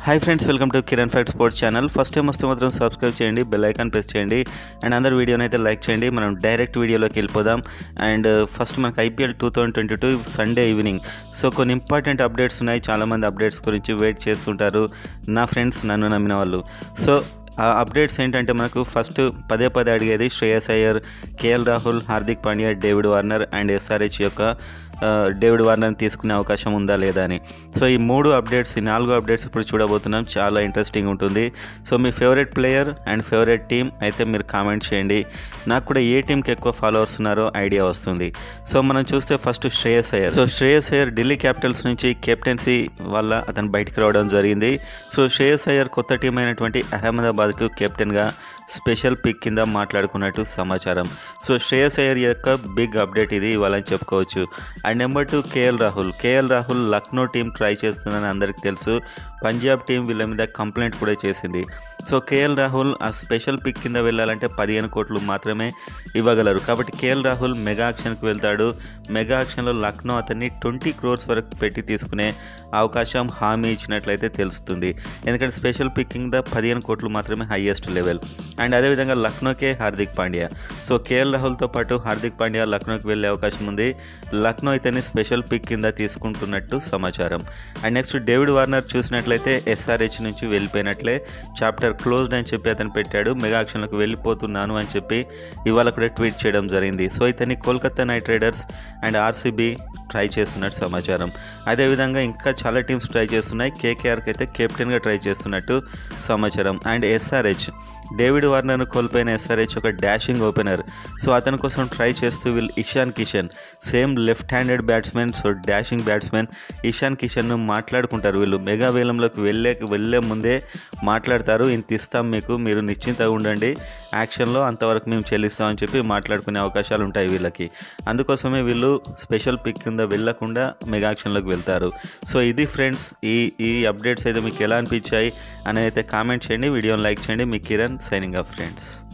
hi friends welcome to Kiran fact sports channel first time వస్తే మాత్రం subscribe చేయండి bell icon press చేయండి and అందరు వీడియోని అయితే లైక్ చేయండి మనం డైరెక్ట్ వీడియోలోకి వెళ్ళిపోదాం అండ్ ఫస్ట్ మనకి IPL two thousand twenty two Sunday evening so కొన్ని ఇంపార్టెంట్ అప్డేట్స్ ఉన్నాయి చాలామంది అప్డేట్స్ గురించి వెయిట్ చేస్తుంటారు నా ఫ్రెండ్స్ నన్ను నమ్మిన వాళ్ళు సో ఆ అప్డేట్స్ ఏంటంటే మనకు ఫస్ట్ పదే పదే అడిగేది Shreyas Iyer K L Rahul Hardik Pandya David Warner and SRH యొక్క ఆ, డేవిడ్ వార్నర్ని తీసుకునే అవకాశం ఉందా లేదా అని సో ఈ మూడు అప్డేట్స్ ఈ నాలుగు అప్డేట్స్ ఇప్పుడు చూడబోతున్నాం చాలా ఇంట్రెస్టింగ్ ఉంటుంది సో మీ favourite player and favourite team అయితే మీరు కామెంట్ చేయండి నాకు కూడా ఏ టీంకి ఎక్కువ ఫాలోవర్స్ ఉన్నారో ఐడియా వస్తుంది సో మనం చూస్తే first Shreyas Iyer so Shreyas Iyer Delhi Capitals నుంచి కెప్టెన్సీ వల్ల అతను బయటికి రావడం జరిగింది సో శ్రేయస్ అయ్యర్ కొత్త టీం అయినటువంటి అహ్మదాబాద్కు కెప్టెన్గా స్పెషల్ పిక్ కింద మాట్లాడుకున్నట్టు సమాచారం సో శ్రేయస్ అయ్యర్ యొక్క బిగ్ అప్డేట్ ఇది ఇవ్వాలని చెప్పుకోవచ్చు and number two K L Rahul K L Rahul Lucknow team try చేస్తుందని అందరికీ తెలుసు పంజాబ్ టీం వీళ్ళ మీద కంప్లైంట్ కూడా చేసింది సో కేఎల్ రాహుల్ ఆ స్పెషల్ పిక్ కింద వెళ్ళాలంటే పదిహేను కోట్లు మాత్రమే ఇవ్వగలరు కాబట్టి కేఎల్ రాహుల్ మెగా ఆక్షన్కి వెళ్తాడు మెగా ఆక్షన్లో లక్నో అతన్ని ట్వంటీ క్రోర్స్ వరకు పెట్టి తీసుకునే అవకాశం హామీ ఇచ్చినట్లయితే తెలుస్తుంది ఎందుకంటే స్పెషల్ పిక్ కింద పదిహేను కోట్లు మాత్రమే హైయెస్ట్ లెవెల్ అండ్ అదేవిధంగా లక్నోకే హార్దిక్ పాండ్యా సో కేఎల్ రాహుల్తో పాటు హార్దిక్ పాండ్యా లక్నోకి వెళ్ళే అవకాశం ఉంది లక్నో ఇతన్ని స్పెషల్ పిక్ కింద తీసుకుంటున్నట్టు సమాచారం అండ్ నెక్స్ట్ డేవిడ్ వార్నర్ చూసినట్లయితే ఎస్ఆర్హెచ్ నుంచి వెళ్ళిపోయినట్లే చాప్టర్ క్లోజ్డ్ అని చెప్పి అతను పెట్టాడు మెగా ఆక్షన్లకు వెళ్ళిపోతున్నాను అని చెప్పి ఇవాళ కూడా ట్వీట్ చేయడం జరిగింది సో ఇతన్ని Kolkata Knight Riders and RCB try చేస్తున్నట్టు సమాచారం అదేవిధంగా ఇంకా చాలా టీమ్స్ ట్రై చేస్తున్నాయి కేకేఆర్కి అయితే కెప్టెన్గా ట్రై చేస్తున్నట్టు సమాచారం అండ్ ఎస్ఆర్హెచ్ డేవిడ్ వార్నర్ను కోల్పోయిన ఎస్ఆర్హెచ్ ఒక డాషింగ్ ఓపెనర్ సో అతని కోసం ట్రై చేస్తూ వీళ్ళు Ishan Kishan same left handed batsmen so dashing batsmen Ishan కిషన్ను మాట్లాడుకుంటారు వీళ్ళు మెగా వేలంలోకి వెళ్ళే వెళ్ళే ముందే మాట్లాడతారు ఇంత ఇస్తాం మీకు మీరు నిశ్చింతగా ఉండండి యాక్షన్లో అంతవరకు మేము చెల్లిస్తామని చెప్పి మాట్లాడుకునే అవకాశాలు ఉంటాయి వీళ్ళకి అందుకోసమే వీళ్ళు స్పెషల్ పిక్ కింద వెళ్ళకుండా మెగా యాక్షన్లోకి వెళ్తారు సో ఇది ఫ్రెండ్స్ ఈ ఈ అప్డేట్స్ అయితే మీకు ఎలా అనిపించాయి అనేది అయితే కామెంట్ చేయండి వీడియోని లైక్ చేయండి మీ కిరణ్ సైనింగ్ ఆఫ్ ఫ్రెండ్స్